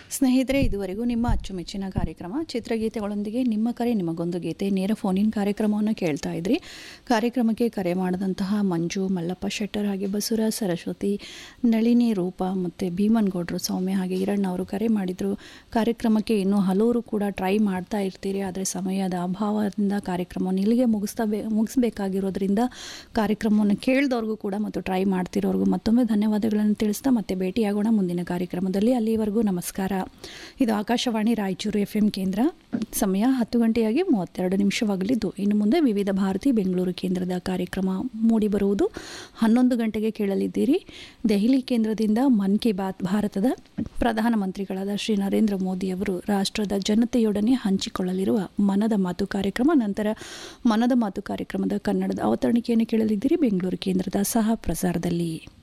ಸ್ನೇಹಿತರೆ ಇದುವರೆಗೂ ನಿಮ್ಮ ಅಚ್ಚುಮೆಚ್ಚಿನ ಕಾರ್ಯಕ್ರಮ ಚಿತ್ರಗೀತೆಗಳೊಂದಿಗೆ ನಿಮ್ಮ ಕರೆ ನಿಮಗೊಂದು ಗೀತೆ ನೇರ ಫೋನಿನ್ ಕಾರ್ಯಕ್ರಮವನ್ನು ಕೇಳ್ತಾ ಇದ್ರಿ ಕಾರ್ಯಕ್ರಮಕ್ಕೆ ಕರೆ ಮಾಡಿದಂತಹ ಮಂಜು ಮಲ್ಲಪ್ಪ ಶೆಟ್ಟರ್ ಹಾಗೆ ಬಸುರ ಸರಸ್ವತಿ ನಳಿನಿ ರೂಪ ಮತ್ತು ಭೀಮನ್ಗೌಡರು ಸೌಮ್ಯ ಹಾಗೆ ಈರಣ್ಣ ಅವರು ಕರೆ ಮಾಡಿದರು ಕಾರ್ಯಕ್ರಮಕ್ಕೆ ಇನ್ನೂ ಹಲವರು ಕೂಡ ಟ್ರೈ ಮಾಡ್ತಾ ಇರ್ತೀರಿ ಆದರೆ ಸಮಯದ ಅಭಾವದಿಂದ ಕಾರ್ಯಕ್ರಮವನ್ನು ಇಲ್ಲಿಗೆ ಮುಗಿಸ್ತಾ ಬೇ ಮುಗಿಸ್ಬೇಕಾಗಿರೋದ್ರಿಂದ ಕಾರ್ಯಕ್ರಮವನ್ನು ಕೇಳಿದವ್ರಿಗೂ ಕೂಡ ಮತ್ತು ಟ್ರೈ ಮಾಡ್ತಿರೋರ್ಗೂ ಮತ್ತೊಮ್ಮೆ ಧನ್ಯವಾದಗಳನ್ನು ತಿಳಿಸ್ತಾ ಮತ್ತೆ ಭೇಟಿಯಾಗೋಣ ಮುಂದಿನ ಕಾರ್ಯಕ್ರಮದಲ್ಲಿ ಅಲ್ಲಿವರೆಗೂ ನಮಸ್ಕಾರ ಇದು ಆಕಾಶವಾಣಿ ರಾಯಚೂರು ಎಫ್ ಎಂ ಕೇಂದ್ರ ಸಮಯ ಹತ್ತು ಗಂಟೆಯಾಗಿ ಮೂವತ್ತೆರಡು ನಿಮಿಷವಾಗಲಿದ್ದು ಇನ್ನು ಮುಂದೆ ವಿವಿಧ ಭಾರತಿ ಬೆಂಗಳೂರು ಕೇಂದ್ರದ ಕಾರ್ಯಕ್ರಮ ಮೂಡಿಬರುವುದು ಹನ್ನೊಂದು ಗಂಟೆಗೆ ಕೇಳಲಿದ್ದೀರಿ ದೆಹಲಿ ಕೇಂದ್ರದಿಂದ ಮನ್ ಕಿ ಬಾತ್ ಭಾರತದ ಪ್ರಧಾನಮಂತ್ರಿಗಳಾದ ಶ್ರೀ ನರೇಂದ್ರ ಮೋದಿಯವರು ರಾಷ್ಟ್ರದ ಜನತೆಯೊಡನೆ ಹಂಚಿಕೊಳ್ಳಲಿರುವ ಮನದ ಮಾತು ಕಾರ್ಯಕ್ರಮ ನಂತರ ಮನದ ಮಾತು ಕಾರ್ಯಕ್ರಮದ ಕನ್ನಡದ ಅವತರಣಿಕೆಯನ್ನು ಕೇಳಲಿದ್ದೀರಿ ಬೆಂಗಳೂರು ಕೇಂದ್ರದ ಸಹ ಪ್ರಸಾರದಲ್ಲಿ